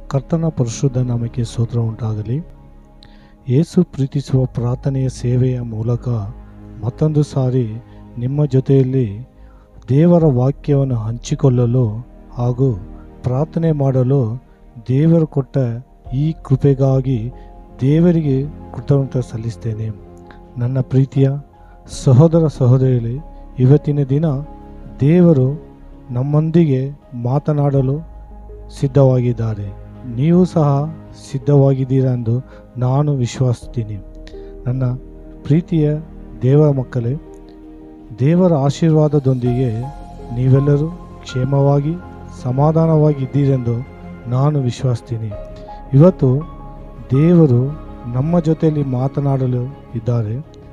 ಕರ್ತನ ಪರಿಶುದ್ಧ ನಾಮಕ್ಕೆ ಸ್ತೋತ್ರ ಉಂಟಾಗಲಿ ಯೇಸು ಪ್ರೀತಿಸುವ ಪ್ರಾರ್ಥನೆಯ ಸೇವೆಯ ಮೂಲಕ ಮತ್ತೊಂದು ಸಾರಿ ನಿಮ್ಮ ಜೊತೆಯಲ್ಲಿ ದೇವರ ವಾಕ್ಯವನ್ನು ಹಂಚಿಕೊಳ್ಳಲು ಹಾಗೂ ಪ್ರಾರ್ಥನೆ ಮಾಡಲು ದೇವರು ಕೊಟ್ಟ ಈ ಕೃಪೆಗಾಗಿ ದೇವರಿಗೆ ಕೃತಜ್ಞತೆ ಸಲ್ಲಿಸ್ತೇನೆ ನನ್ನ ಪ್ರೀತಿಯ ಸಹೋದರ ಸಹೋದರಿಯಲ್ಲಿ ಇವತ್ತಿನ ದಿನ ದೇವರು ನಮ್ಮೊಂದಿಗೆ ಮಾತನಾಡಲು ಸಿದ್ಧವಾಗಿದ್ದಾರೆ ನೀವು ಸಹ ಸಿದ್ಧವಾಗಿದ್ದೀರಾ ಎಂದು ನಾನು ವಿಶ್ವಾಸಿಸ್ತೀನಿ ನನ್ನ ಪ್ರೀತಿಯ ದೇವ ಮಕ್ಕಳೇ ದೇವರ ಆಶೀರ್ವಾದದೊಂದಿಗೆ ನೀವೆಲ್ಲರೂ ಕ್ಷೇಮವಾಗಿ ಸಮಾಧಾನವಾಗಿದ್ದೀರೆಂದು ನಾನು ವಿಶ್ವಾಸಿಸ್ತೀನಿ ಇವತ್ತು ದೇವರು ನಮ್ಮ ಜೊತೆಯಲ್ಲಿ ಮಾತನಾಡಲು ಇದ್ದಾರೆ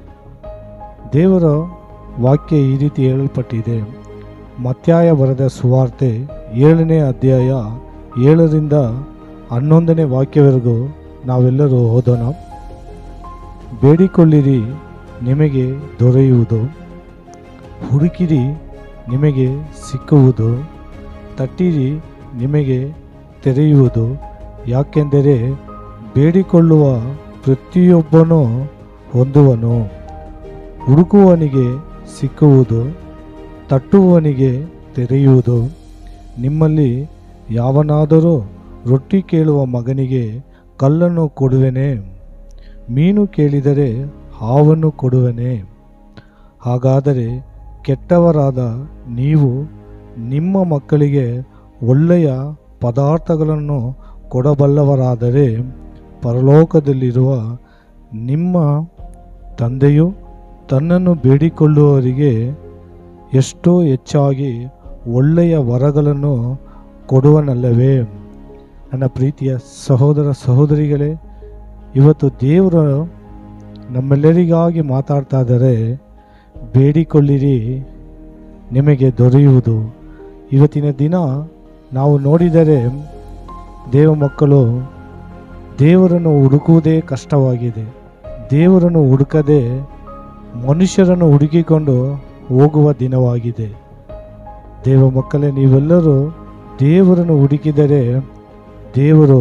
ದೇವರ ವಾಕ್ಯ ಈ ರೀತಿ ಹೇಳಲ್ಪಟ್ಟಿದೆ ಮತ್ಯಾಯ ಬರೆದ ಸುವಾರ್ತೆ ಏಳನೇ ಅಧ್ಯಾಯ ಏಳರಿಂದ ಹನ್ನೊಂದನೇ ವಾಕ್ಯವರೆಗೂ ನಾವೆಲ್ಲರೂ ಓದೋಣ ಬೇಡಿಕೊಳ್ಳಿರಿ ನಿಮಗೆ ದೊರೆಯುವುದು ಹುಡುಕಿರಿ ನಿಮಗೆ ಸಿಕ್ಕುವುದು ತಟ್ಟಿರಿ ನಿಮಗೆ ತೆರೆಯುವುದು ಯಾಕೆಂದರೆ ಬೇಡಿಕೊಳ್ಳುವ ಪ್ರತಿಯೊಬ್ಬನೂ ಹೊಂದುವನು ಹುಡುಕುವವನಿಗೆ ಸಿಕ್ಕುವುದು ತಟ್ಟುವವನಿಗೆ ತೆರೆಯುವುದು ನಿಮ್ಮಲ್ಲಿ ಯಾವನಾದರೂ ರೊಟ್ಟಿ ಕೇಳುವ ಮಗನಿಗೆ ಕಲ್ಲನ್ನು ಕೊಡುವೆನೆ ಮೀನು ಕೇಳಿದರೆ ಹಾವನ್ನು ಕೊಡುವೆನೆ ಹಾಗಾದರೆ ಕೆಟ್ಟವರಾದ ನೀವು ನಿಮ್ಮ ಮಕ್ಕಳಿಗೆ ಒಳ್ಳೆಯ ಪದಾರ್ಥಗಳನ್ನು ಕೊಡಬಲ್ಲವರಾದರೆ ಪರಲೋಕದಲ್ಲಿರುವ ನಿಮ್ಮ ತಂದೆಯು ತನ್ನನ್ನು ಬೇಡಿಕೊಳ್ಳುವವರಿಗೆ ಎಷ್ಟೋ ಹೆಚ್ಚಾಗಿ ಒಳ್ಳೆಯ ವರಗಳನ್ನು ಕೊಡುವನಲ್ಲವೇ ನನ್ನ ಪ್ರೀತಿಯ ಸಹೋದರ ಸಹೋದರಿಗಳೇ ಇವತ್ತು ದೇವರು ನಮ್ಮೆಲ್ಲರಿಗಾಗಿ ಮಾತಾಡ್ತಾ ಇದ್ದಾರೆ ಬೇಡಿಕೊಳ್ಳಿರಿ ನಿಮಗೆ ದೊರೆಯುವುದು ಇವತ್ತಿನ ದಿನ ನಾವು ನೋಡಿದರೆ ದೇವ ಮಕ್ಕಳು ದೇವರನ್ನು ಹುಡುಕುವುದೇ ಕಷ್ಟವಾಗಿದೆ ದೇವರನ್ನು ಹುಡುಕದೆ ಮನುಷ್ಯರನ್ನು ಹುಡುಕಿಕೊಂಡು ಹೋಗುವ ದಿನವಾಗಿದೆ ದೇವ ಮಕ್ಕಳೇ ನೀವೆಲ್ಲರೂ ದೇವರನ್ನು ಹುಡುಕಿದರೆ ದೇವರು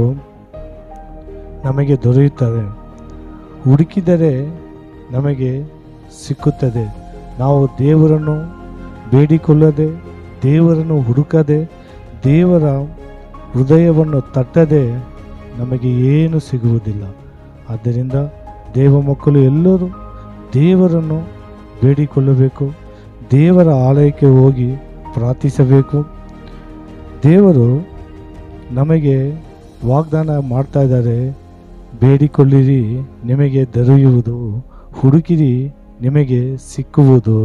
ನಮಗೆ ದೊರೆಯುತ್ತದೆ ಹುಡುಕಿದರೆ ನಮಗೆ ಸಿಕ್ಕುತ್ತದೆ ನಾವು ದೇವರನ್ನು ಬೇಡಿಕೊಳ್ಳದೆ ದೇವರನ್ನು ಹುಡುಕದೆ ದೇವರ ಹೃದಯವನ್ನು ತಟ್ಟದೆ ನಮಗೆ ಏನು ಸಿಗುವುದಿಲ್ಲ ಆದ್ದರಿಂದ ದೇವ ಮಕ್ಕಳು ಎಲ್ಲರೂ ದೇವರನ್ನು ಬೇಡಿಕೊಳ್ಳಬೇಕು ದೇವರ ಆಲಯಕ್ಕೆ ಹೋಗಿ ಪ್ರಾರ್ಥಿಸಬೇಕು ದೇವರು ನಮಗೆ ವಾಗ್ದಾನ ಮಾಡ್ತಾ ಇದ್ದಾರೆ ಬೇಡಿಕೊಳ್ಳಿರಿ ನಿಮಗೆ ದೊರೆಯುವುದು ಹುಡುಕಿರಿ ನಿಮಗೆ ಸಿಕ್ಕುವುದು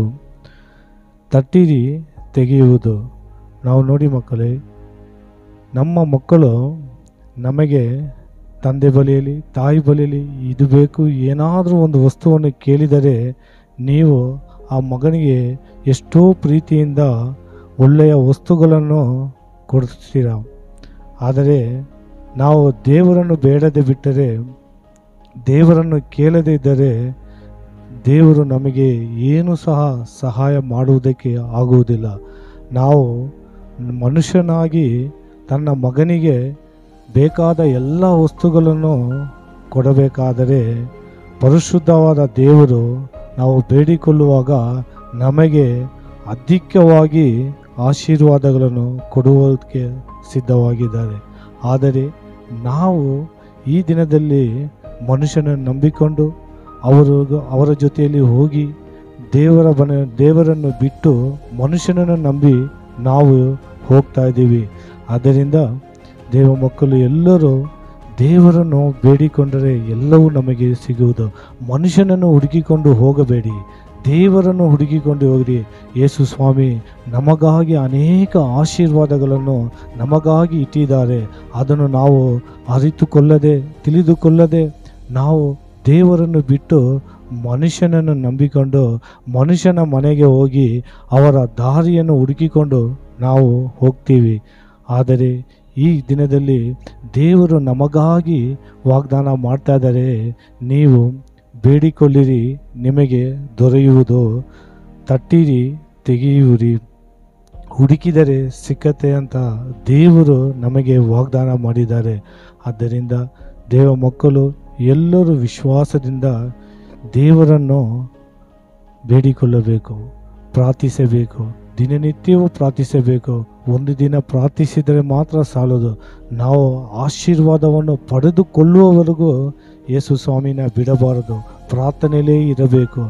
ತಟ್ಟಿರಿ ತೆಗೆಯುವುದು ನಾವು ನೋಡಿ ಮಕ್ಕಳೇ ನಮ್ಮ ಮಕ್ಕಳು ನಮಗೆ ತಂದೆ ಬಲಿಯಲ್ಲಿ ತಾಯಿ ಬಲಿಯಲ್ಲಿ ಇದು ಬೇಕು ಏನಾದರೂ ಒಂದು ವಸ್ತುವನ್ನು ಕೇಳಿದರೆ ನೀವು ಆ ಮಗನಿಗೆ ಎಷ್ಟೋ ಪ್ರೀತಿಯಿಂದ ಒಳ್ಳೆಯ ವಸ್ತುಗಳನ್ನು ಕೊಡಿಸ್ತೀರ ಆದರೆ ನಾವು ದೇವರನ್ನು ಬೇಡದೆ ಬಿಟ್ಟರೆ ದೇವರನ್ನು ಕೇಳದೇ ಇದ್ದರೆ ದೇವರು ನಮಗೆ ಏನು ಸಹ ಸಹಾಯ ಮಾಡುವುದಕ್ಕೆ ಆಗುವುದಿಲ್ಲ ನಾವು ಮನುಷ್ಯನಾಗಿ ತನ್ನ ಮಗನಿಗೆ ಬೇಕಾದ ಎಲ್ಲ ವಸ್ತುಗಳನ್ನು ಕೊಡಬೇಕಾದರೆ ಪರಿಶುದ್ಧವಾದ ದೇವರು ನಾವು ಬೇಡಿಕೊಳ್ಳುವಾಗ ನಮಗೆ ಅಧಿಕವಾಗಿ ಆಶೀರ್ವಾದಗಳನ್ನು ಕೊಡುವುದಕ್ಕೆ ಸಿದ್ಧವಾಗಿದ್ದಾರೆ ಆದರೆ ನಾವು ಈ ದಿನದಲ್ಲಿ ಮನುಷ್ಯನನ್ನು ನಂಬಿಕೊಂಡು ಅವರು ಅವರ ಜೊತೆಯಲ್ಲಿ ಹೋಗಿ ದೇವರ ಬನ ದೇವರನ್ನು ಬಿಟ್ಟು ಮನುಷ್ಯನನ್ನು ನಂಬಿ ನಾವು ಹೋಗ್ತಾ ಇದ್ದೀವಿ ಆದ್ದರಿಂದ ದೇವ ಮಕ್ಕಳು ಎಲ್ಲರೂ ದೇವರನ್ನು ಬೇಡಿಕೊಂಡರೆ ಎಲ್ಲವೂ ನಮಗೆ ಸಿಗುವುದು ಮನುಷ್ಯನನ್ನು ಹುಡುಕಿಕೊಂಡು ಹೋಗಬೇಡಿ ದೇವರನ್ನು ಹುಡುಕಿಕೊಂಡು ಹೋಗಿರಿ ಯೇಸು ಸ್ವಾಮಿ ನಮಗಾಗಿ ಅನೇಕ ಆಶೀರ್ವಾದಗಳನ್ನು ನಮಗಾಗಿ ಇಟ್ಟಿದ್ದಾರೆ ಅದನ್ನು ನಾವು ಅರಿತುಕೊಳ್ಳದೆ ತಿಳಿದುಕೊಳ್ಳದೆ ನಾವು ದೇವರನ್ನು ಬಿಟ್ಟು ಮನುಷ್ಯನನ್ನು ನಂಬಿಕೊಂಡು ಮನುಷ್ಯನ ಮನೆಗೆ ಹೋಗಿ ಅವರ ದಾರಿಯನ್ನು ಹುಡುಕಿಕೊಂಡು ನಾವು ಹೋಗ್ತೀವಿ ಆದರೆ ಈ ದಿನದಲ್ಲಿ ದೇವರು ನಮಗಾಗಿ ವಾಗ್ದಾನ ಮಾಡ್ತಾ ಇದ್ದಾರೆ ನೀವು ಬೇಡಿಕೊಳ್ಳಿರಿ ನಿಮಗೆ ದೊರೆಯುವುದು ತಟ್ಟಿರಿ ತೆಗೆಯುವಿರಿ ಹುಡುಕಿದರೆ ಸಿಕ್ಕತ್ತೆ ಅಂತ ದೇವರು ನಮಗೆ ವಾಗ್ದಾನ ಮಾಡಿದ್ದಾರೆ ಆದ್ದರಿಂದ ದೇವ ಮಕ್ಕಳು ಎಲ್ಲರೂ ವಿಶ್ವಾಸದಿಂದ ದೇವರನ್ನು ಬೇಡಿಕೊಳ್ಳಬೇಕು ಪ್ರಾರ್ಥಿಸಬೇಕು ದಿನನಿತ್ಯವೂ ಪ್ರಾರ್ಥಿಸಬೇಕು ಒಂದು ದಿನ ಪ್ರಾರ್ಥಿಸಿದರೆ ಮಾತ್ರ ಸಾಲದು ನಾವು ಆಶೀರ್ವಾದವನ್ನು ಪಡೆದುಕೊಳ್ಳುವವರೆಗೂ ಯೇಸು ಸ್ವಾಮಿನ ಬಿಡಬಾರದು ಪ್ರಾರ್ಥನೆಯಲ್ಲೇ ಇರಬೇಕು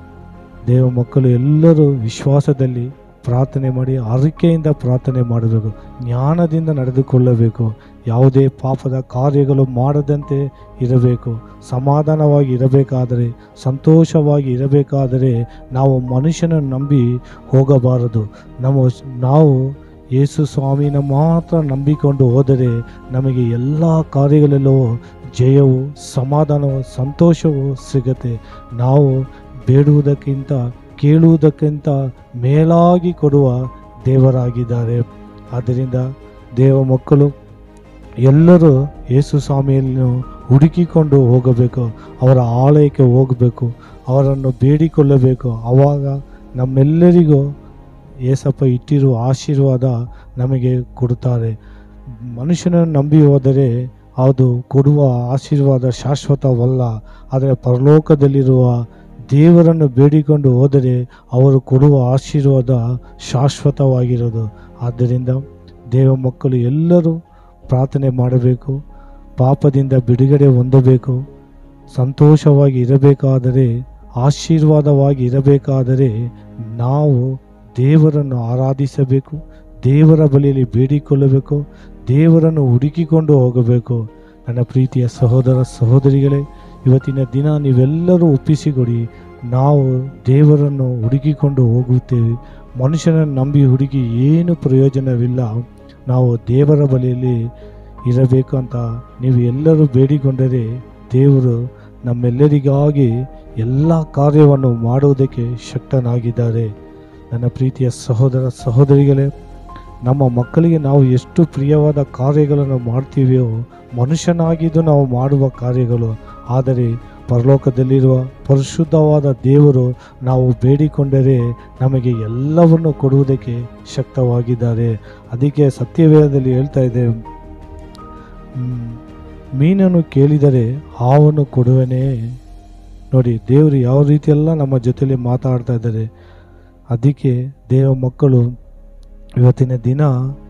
ದೇವ ಮಕ್ಕಳು ಎಲ್ಲರೂ ವಿಶ್ವಾಸದಲ್ಲಿ ಪ್ರಾರ್ಥನೆ ಮಾಡಿ ಅರಿಕೆಯಿಂದ ಪ್ರಾರ್ಥನೆ ಮಾಡಬೇಕು ಜ್ಞಾನದಿಂದ ನಡೆದುಕೊಳ್ಳಬೇಕು ಯಾವುದೇ ಪಾಪದ ಕಾರ್ಯಗಳು ಮಾಡದಂತೆ ಇರಬೇಕು ಸಮಾಧಾನವಾಗಿ ಇರಬೇಕಾದರೆ ಸಂತೋಷವಾಗಿ ಇರಬೇಕಾದರೆ ನಾವು ಮನುಷ್ಯನ ನಂಬಿ ಹೋಗಬಾರದು ನಮ್ಮ ನಾವು ಯೇಸು ಸ್ವಾಮಿನ ಮಾತ್ರ ನಂಬಿಕೊಂಡು ಹೋದರೆ ನಮಗೆ ಎಲ್ಲ ಕಾರ್ಯಗಳಲ್ಲೂ ಜಯವು ಸಮಾಧಾನವು ಸಂತೋಷವು ಸಿಗತ್ತೆ ನಾವು ಬೇಡುವುದಕ್ಕಿಂತ ಕೇಳುವುದಕ್ಕಿಂತ ಮೇಲಾಗಿ ಕೊಡುವ ದೇವರಾಗಿದ್ದಾರೆ ಆದ್ದರಿಂದ ದೇವ ಮಕ್ಕಳು ಎಲ್ಲರೂ ಯೇಸು ಸ್ವಾಮಿಯನ್ನು ಹುಡುಕಿಕೊಂಡು ಹೋಗಬೇಕು ಅವರ ಆಲಯಕ್ಕೆ ಹೋಗಬೇಕು ಅವರನ್ನು ಬೇಡಿಕೊಳ್ಳಬೇಕು ಆವಾಗ ನಮ್ಮೆಲ್ಲರಿಗೂ ಏಸಪ್ಪ ಇಟ್ಟಿರುವ ಆಶೀರ್ವಾದ ನಮಗೆ ಕೊಡುತ್ತಾರೆ ಮನುಷ್ಯನನ್ನು ನಂಬಿ ಹೋದರೆ ಅದು ಕೊಡುವ ಆಶೀರ್ವಾದ ಶಾಶ್ವತವಲ್ಲ ಆದರೆ ಪರಲೋಕದಲ್ಲಿರುವ ದೇವರನ್ನು ಬೇಡಿಕೊಂಡು ಹೋದರೆ ಅವರು ಕೊಡುವ ಆಶೀರ್ವಾದ ಶಾಶ್ವತವಾಗಿರೋದು ಆದ್ದರಿಂದ ದೇವ ಮಕ್ಕಳು ಎಲ್ಲರೂ ಪ್ರಾರ್ಥನೆ ಮಾಡಬೇಕು ಪಾಪದಿಂದ ಬಿಡುಗಡೆ ಹೊಂದಬೇಕು ಸಂತೋಷವಾಗಿ ಇರಬೇಕಾದರೆ ಆಶೀರ್ವಾದವಾಗಿ ಇರಬೇಕಾದರೆ ನಾವು ದೇವರನ್ನು ಆರಾಧಿಸಬೇಕು ದೇವರ ಬಳಿಯಲ್ಲಿ ಬೇಡಿಕೊಳ್ಳಬೇಕು ದೇವರನ್ನು ಹುಡುಕಿಕೊಂಡು ಹೋಗಬೇಕು ನನ್ನ ಪ್ರೀತಿಯ ಸಹೋದರ ಸಹೋದರಿಗಳೇ ಇವತ್ತಿನ ದಿನ ನೀವೆಲ್ಲರೂ ಒಪ್ಪಿಸಿಕೊಡಿ ನಾವು ದೇವರನ್ನು ಹುಡುಕಿಕೊಂಡು ಹೋಗುತ್ತೇವೆ ಮನುಷ್ಯನನ್ನು ನಂಬಿ ಹುಡುಕಿ ಏನು ಪ್ರಯೋಜನವಿಲ್ಲ ನಾವು ದೇವರ ಬಳಿಯಲ್ಲಿ ಇರಬೇಕು ಅಂತ ನೀವು ಎಲ್ಲರೂ ಬೇಡಿಕೊಂಡರೆ ದೇವರು ನಮ್ಮೆಲ್ಲರಿಗಾಗಿ ಎಲ್ಲ ಕಾರ್ಯವನ್ನು ಮಾಡುವುದಕ್ಕೆ ಶಕ್ತನಾಗಿದ್ದಾರೆ ನನ್ನ ಪ್ರೀತಿಯ ಸಹೋದರ ಸಹೋದರಿಗಳೇ ನಮ್ಮ ಮಕ್ಕಳಿಗೆ ನಾವು ಎಷ್ಟು ಪ್ರಿಯವಾದ ಕಾರ್ಯಗಳನ್ನು ಮಾಡ್ತೀವಿಯೋ ಮನುಷ್ಯನಾಗಿದ್ದು ನಾವು ಮಾಡುವ ಕಾರ್ಯಗಳು ಆದರೆ ಪರಲೋಕದಲ್ಲಿರುವ ಪರಿಶುದ್ಧವಾದ ದೇವರು ನಾವು ಬೇಡಿಕೊಂಡರೆ ನಮಗೆ ಎಲ್ಲವನ್ನು ಕೊಡುವುದಕ್ಕೆ ಶಕ್ತವಾಗಿದ್ದಾರೆ ಅದಕ್ಕೆ ಸತ್ಯವೇದದಲ್ಲಿ ಹೇಳ್ತಾ ಇದೆ ಮ್, ಮೀನನ್ನು ಕೇಳಿದರೆ ಹಾವನ್ನು ಕೊಡುವನೇ ನೋಡಿ ದೇವರು ಯಾವ ರೀತಿಯೆಲ್ಲ ನಮ್ಮ ಜೊತೆಲಿ ಮಾತಾಡ್ತಾ ಇದ್ದಾರೆ ಅದಕ್ಕೆ ದೇವ ಮಕ್ಕಳು ಇವತ್ತಿನ ದಿನ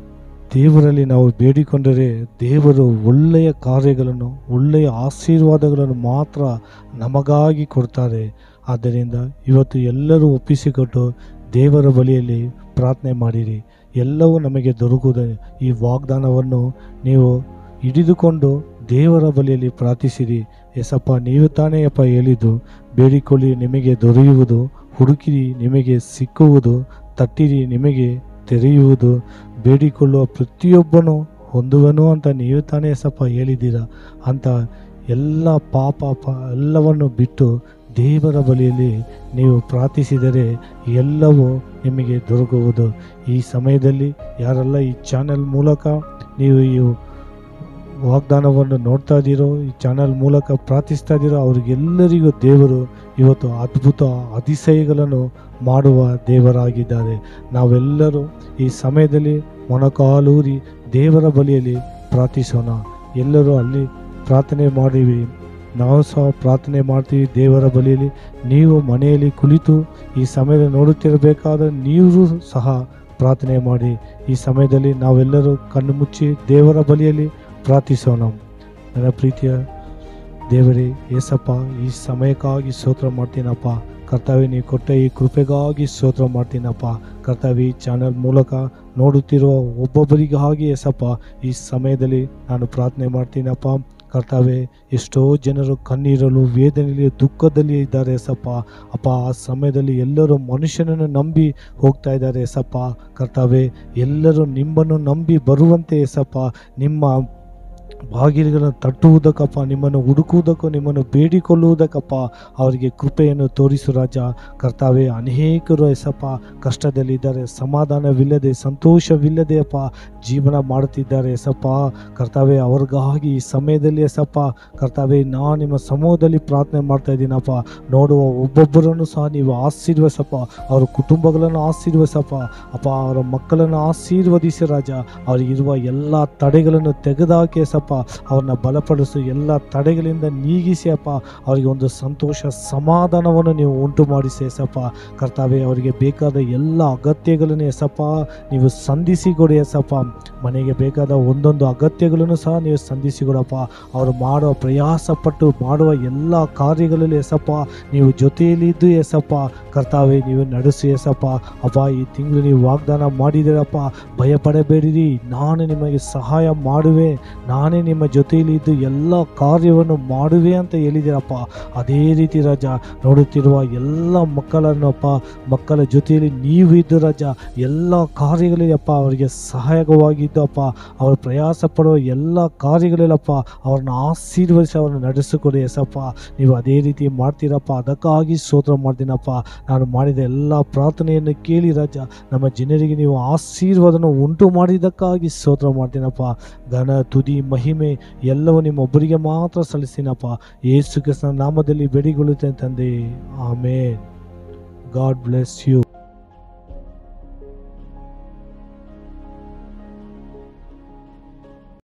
ದೇವರಲ್ಲಿ ನಾವು ಬೇಡಿಕೊಂಡರೆ ದೇವರು ಒಳ್ಳೆಯ ಕಾರ್ಯಗಳನ್ನು ಒಳ್ಳೆಯ ಆಶೀರ್ವಾದಗಳನ್ನು ಮಾತ್ರ ನಮಗಾಗಿ ಕೊಡ್ತಾರೆ ಆದ್ದರಿಂದ ಇವತ್ತು ಎಲ್ಲರೂ ಒಪ್ಪಿಸಿಕೊಟ್ಟು ದೇವರ ಬಳಿಯಲ್ಲಿ ಪ್ರಾರ್ಥನೆ ಮಾಡಿರಿ ಎಲ್ಲವೂ ನಮಗೆ ದೊರಕುವುದು ಈ ವಾಗ್ದಾನವನ್ನು ನೀವು ಹಿಡಿದುಕೊಂಡು ದೇವರ ಬಳಿಯಲ್ಲಿ ಪ್ರಾರ್ಥಿಸಿರಿ ಎಸಪ್ಪ ನೀವು ತಾನೇ ಅಪ್ಪ ಹೇಳಿದ್ದು ಬೇಡಿಕೊಳ್ಳಿ ನಿಮಗೆ ದೊರೆಯುವುದು ಹುಡುಕಿರಿ ನಿಮಗೆ ಸಿಕ್ಕುವುದು ತಟ್ಟಿರಿ ನಿಮಗೆ ತೆರೆಯುವುದು ಬೇಡಿಕೊಳ್ಳುವ ಪ್ರತಿಯೊಬ್ಬನು ಹೊಂದುವನು ಅಂತ ನೀವು ತಾನೇ ಸಪ ಹೇಳಿದ್ದೀರಾ ಅಂತ ಎಲ್ಲ ಪಾಪ ಪ ಎಲ್ಲವನ್ನು ಬಿಟ್ಟು ದೇವರ ಬಳಿಯಲ್ಲಿ ನೀವು ಪ್ರಾರ್ಥಿಸಿದರೆ ಎಲ್ಲವೂ ನಿಮಗೆ ದೊರಕುವುದು ಈ ಸಮಯದಲ್ಲಿ ಯಾರೆಲ್ಲ ಈ ಚಾನೆಲ್ ಮೂಲಕ ನೀವು ಈ ವಾಗ್ದಾನವನ್ನು ನೋಡ್ತಾ ಇದ್ದೀರೋ ಈ ಚಾನಲ್ ಮೂಲಕ ಪ್ರಾರ್ಥಿಸ್ತಾ ಇದ್ದೀರೋ ಅವ್ರಿಗೆಲ್ಲರಿಗೂ ದೇವರು ಇವತ್ತು ಅದ್ಭುತ ಅತಿಶಯಗಳನ್ನು ಮಾಡುವ ದೇವರಾಗಿದ್ದಾರೆ ನಾವೆಲ್ಲರೂ ಈ ಸಮಯದಲ್ಲಿ ಮೊಣಕಾಲೂರಿ ದೇವರ ಬಳಿಯಲ್ಲಿ ಪ್ರಾರ್ಥಿಸೋಣ ಎಲ್ಲರೂ ಅಲ್ಲಿ ಪ್ರಾರ್ಥನೆ ಮಾಡಿವಿ ನಾವು ಸಹ ಪ್ರಾರ್ಥನೆ ಮಾಡ್ತೀವಿ ದೇವರ ಬಳಿಯಲ್ಲಿ ನೀವು ಮನೆಯಲ್ಲಿ ಕುಳಿತು ಈ ಸಮಯದಲ್ಲಿ ನೋಡುತ್ತಿರಬೇಕಾದ್ರೆ ನೀವು ಸಹ ಪ್ರಾರ್ಥನೆ ಮಾಡಿ ಈ ಸಮಯದಲ್ಲಿ ನಾವೆಲ್ಲರೂ ಕಣ್ಣು ಮುಚ್ಚಿ ದೇವರ ಬಳಿಯಲ್ಲಿ ಪ್ರಾರ್ಥಿಸೋಣ ನನ್ನ ಪ್ರೀತಿಯ ದೇವರೇ ಏಸಪ್ಪ ಈ ಸಮಯಕ್ಕಾಗಿ ಸ್ತೋತ್ರ ಮಾಡ್ತೀನಪ್ಪ ಕರ್ತವ್ಯ ನೀವು ಕೊಟ್ಟ ಈ ಕೃಪೆಗಾಗಿ ಸ್ತೋತ್ರ ಮಾಡ್ತೀನಪ್ಪ ಕರ್ತವ್ಯ ಈ ಚಾನಲ್ ಮೂಲಕ ನೋಡುತ್ತಿರುವ ಒಬ್ಬೊಬ್ಬರಿಗಾಗಿ ಏಸಪ್ಪ ಈ ಸಮಯದಲ್ಲಿ ನಾನು ಪ್ರಾರ್ಥನೆ ಮಾಡ್ತೀನಪ್ಪ ಕರ್ತವ್ಯ ಎಷ್ಟೋ ಜನರು ಕಣ್ಣೀರಲು ವೇದನೆಯಲ್ಲಿ ದುಃಖದಲ್ಲಿ ಇದ್ದಾರೆ ಎಸಪ್ಪ ಅಪ್ಪ ಆ ಸಮಯದಲ್ಲಿ ಎಲ್ಲರೂ ಮನುಷ್ಯನನ್ನು ನಂಬಿ ಹೋಗ್ತಾ ಇದ್ದಾರೆ ಎಸಪ್ಪ ಕರ್ತವ್ಯ ಎಲ್ಲರೂ ನಿಮ್ಮನ್ನು ನಂಬಿ ಬರುವಂತೆ ಎಸಪ್ಪ ನಿಮ್ಮ ಬಾಗಿಲುಗಳನ್ನು ತಟ್ಟುವುದಕ್ಕಪ್ಪ ನಿಮ್ಮನ್ನು ಹುಡುಕುವುದಕ್ಕೂ ನಿಮ್ಮನ್ನು ಬೇಡಿಕೊಳ್ಳುವುದಕ್ಕಪ್ಪ ಅವರಿಗೆ ಕೃಪೆಯನ್ನು ತೋರಿಸು ರಾಜ ಕರ್ತಾವೆ ಅನೇಕರು ಎಸಪ್ಪ ಕಷ್ಟದಲ್ಲಿದ್ದಾರೆ ಸಮಾಧಾನವಿಲ್ಲದೆ ಸಂತೋಷವಿಲ್ಲದೆ ಅಪ್ಪ ಜೀವನ ಮಾಡುತ್ತಿದ್ದಾರೆ ಎಸಪ್ಪ ಕರ್ತಾವೆ ಅವ್ರಿಗಾಗಿ ಈ ಸಮಯದಲ್ಲಿ ಎಸಪ್ಪ ಕರ್ತಾವೆ ನಾನು ನಿಮ್ಮ ಸಮೂಹದಲ್ಲಿ ಪ್ರಾರ್ಥನೆ ಮಾಡ್ತಾ ಇದ್ದೀನಪ್ಪ ನೋಡುವ ಒಬ್ಬೊಬ್ಬರನ್ನು ಸಹ ನೀವು ಆಶೀರ್ವಸಪ್ಪ ಅವರ ಕುಟುಂಬಗಳನ್ನು ಆಶೀರ್ವಸಪ್ಪ ಅಪ್ಪ ಅವರ ಮಕ್ಕಳನ್ನು ಆಶೀರ್ವದಿಸಿ ರಾಜ ಅವರಿಗಿರುವ ಎಲ್ಲ ತಡೆಗಳನ್ನು ತೆಗೆದುಹಾಕಿ ಸಪ್ಪ ಅವ್ರನ್ನ ಬಲಪಡಿಸು ಎಲ್ಲ ತಡೆಗಳಿಂದ ನೀಗಿಸಿ ಅಪ್ಪ ಅವರಿಗೆ ಒಂದು ಸಂತೋಷ ಸಮಾಧಾನವನ್ನು ನೀವು ಉಂಟು ಮಾಡಿಸಿ ಎಸಪ್ಪ ಕರ್ತಾವೆ ಅವರಿಗೆ ಬೇಕಾದ ಎಲ್ಲ ಅಗತ್ಯಗಳನ್ನು ಎಸಪ್ಪ ನೀವು ಸಂಧಿಸಿ ಕೊಡಿ ಎಸಪ್ಪ ಮನೆಗೆ ಬೇಕಾದ ಒಂದೊಂದು ಅಗತ್ಯಗಳನ್ನು ಸಹ ನೀವು ಸಂಧಿಸಿ ಕೊಡಪ್ಪ ಅವರು ಮಾಡುವ ಪ್ರಯಾಸ ಪಟ್ಟು ಮಾಡುವ ಎಲ್ಲ ಕಾರ್ಯಗಳಲ್ಲಿ ಎಸಪ್ಪ ನೀವು ಜೊತೆಯಲ್ಲಿ ಇದ್ದು ಎಸಪ್ಪ ಕರ್ತಾವೆ ನೀವು ನಡೆಸಿ ಎಸಪ್ಪ ಅಪ್ಪ ಈ ತಿಂಗಳು ನೀವು ವಾಗ್ದಾನ ಮಾಡಿದಿರಪ್ಪ ಭಯಪಡಬೇಡಿರಿ ನಾನು ನಿಮಗೆ ಸಹಾಯ ಮಾಡುವೆ ನಾನೇ ನಿಮ್ಮ ಜೊತೆಯಲ್ಲಿ ಇದ್ದು ಎಲ್ಲ ಕಾರ್ಯವನ್ನು ಮಾಡುವೆ ಅಂತ ಹೇಳಿದಿರಪ್ಪ ಅದೇ ರೀತಿ ರಾಜ ನೋಡುತ್ತಿರುವ ಎಲ್ಲ ಮಕ್ಕಳನ್ನು ಅಪ್ಪ ಮಕ್ಕಳ ಜೊತೆಯಲ್ಲಿ ನೀವು ಇದ್ದು ರಾಜ ಎಲ್ಲ ಕಾರ್ಯಗಳಲ್ಲಿ ಅಪ್ಪ ಅವರಿಗೆ ಸಹಾಯಕವಾಗಿದ್ದು ಅಪ್ಪ ಅವರು ಪ್ರಯಾಸ ಪಡುವ ಎಲ್ಲ ಕಾರ್ಯಗಳಲ್ಲಪ್ಪ ಅವ್ರನ್ನ ಆಶೀರ್ವದಿಸಿ ಅವ್ರನ್ನ ನಡೆಸಿಕೊಡಿ ಎಸಪ್ಪ ನೀವು ಅದೇ ರೀತಿ ಮಾಡ್ತೀರಪ್ಪ ಅದಕ್ಕಾಗಿ ಸ್ತೋತ್ರ ಮಾಡ್ತೀನಪ್ಪ ನಾನು ಮಾಡಿದ ಎಲ್ಲ ಪ್ರಾರ್ಥನೆಯನ್ನು ಕೇಳಿ ರಾಜ ನಮ್ಮ ಜನರಿಗೆ ನೀವು ಆಶೀರ್ವಾದನ ಉಂಟು ಮಾಡಿದ್ದಕ್ಕಾಗಿ ಸ್ತೋತ್ರ ಮಾಡ್ತೀನಪ್ಪ ಘನ ತುದಿ ಮಹಿಮೆ ಎಲ್ಲವೂ ನಿಮ್ಮೊಬ್ಬರಿಗೆ ಮಾತ್ರ ಸಲ್ಲಿಸ್ತೀನಪ್ಪ ಯೇಸು ಕ್ರಿಸ್ತನ ನಾಮದಲ್ಲಿ ಬೇಡಿಕೊಳ್ಳುತ್ತೇನೆ ತಂದೆ ಆಮೇನ್ ಗಾಡ್ ಬ್ಲೆಸ್ ಯು